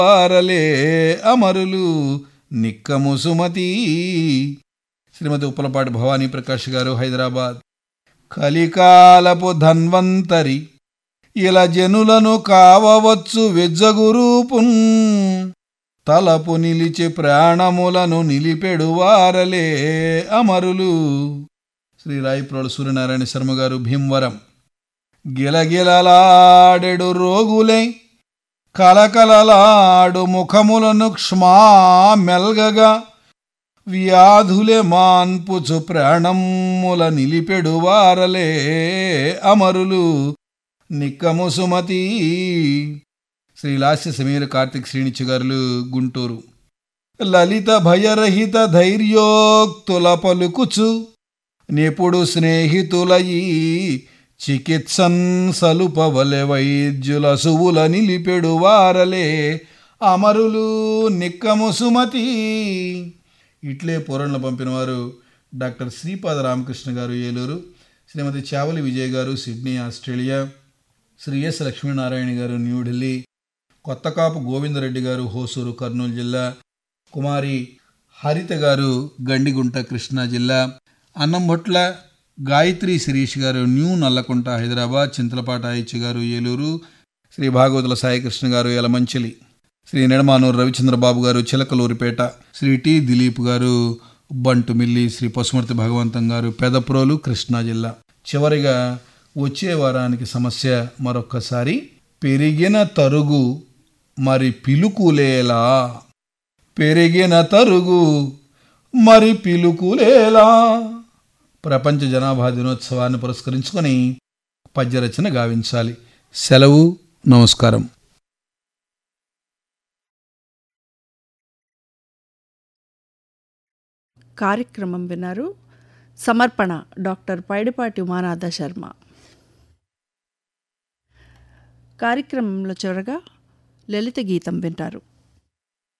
వారలే అమరులు నిక్కము సుమతి శ్రీమతి ఉప్పలపాటి భవానీ ప్రకాష్ గారు హైదరాబాద్ కలికాలపు ధన్వంతరి ఇలా జనులను కావవచ్చు వెజ్జగురూపున్ తలపు నిలిచి ప్రాణములను నిలిపెడు వారలే అమరులు శ్రీ రాయిప్రోలు సూర్యనారాయణ శర్మ గారు భీమవరం గిలగిలలాడెడు రోగులై కలకలలాడు ముఖములను క్ష్మా మెల్గగా వ్యాధులే మాన్పుచు ప్రాణముల నిలిపెడు వారలే అమరులు నిక్కము సుమతి శ్రీ లాస్య సమీర కార్తిక్ శ్రీనిచి గారులు గుంటూరు లలిత భయరహిత ధైర్యోక్తుల పలుకుచు నిపుడు స్నేహితులయి చికిత్సన్ సలుపవలె వైద్యుల సువుల నిలిపెడు వారలే అమరులు నిక్కము సుమతి ఇట్లే పూరణలు పంపినవారు డాక్టర్ శ్రీపాద రామకృష్ణ గారు ఏలూరు శ్రీమతి Chavali Vijay garu Sydney Australia Shri S Lakshminarayana garu New Delhi Kothakapu Govinda Reddy గారు హోసూరు కర్నూలు జిల్లా కుమారి హరిత గారు గండిగుంట కృష్ణా జిల్లా అన్నంబొట్ల గాయత్రి శిరీష్ గారు న్యూ నల్లకుంట హైదరాబాద్ చింతలపాట ఐచి గారు ఏలూరు శ్రీ భాగవతుల సాయికృష్ణ గారు యలమంచిలి శ్రీ నెడమానూరు రవిచంద్రబాబు గారు చిలకలూరిపేట శ్రీ టి దిలీప్ గారు బంటుమిల్లి శ్రీ పశుమర్తి భగవంతం గారు పెదప్రోలు కృష్ణా జిల్లా చివరిగా వచ్చే వారానికి సమస్య మరొక్కసారి పెరిగిన తరుగు మరి పిలుకులేలా పెరిగిన తరుగు మరి పిలుకులేలా ప్రపంచ జనాభా దినోత్సవాన్ని పురస్కరించుకొని పద్యరచన గావించాలి సెలవు నమస్కారం కార్యక్రమం విన్నారు సమర్పణ డాక్టర్ పైడిపాటి ఉమానాథ శర్మ కార్యక్రమంలో చివరగా లలిత గీతం వింటారు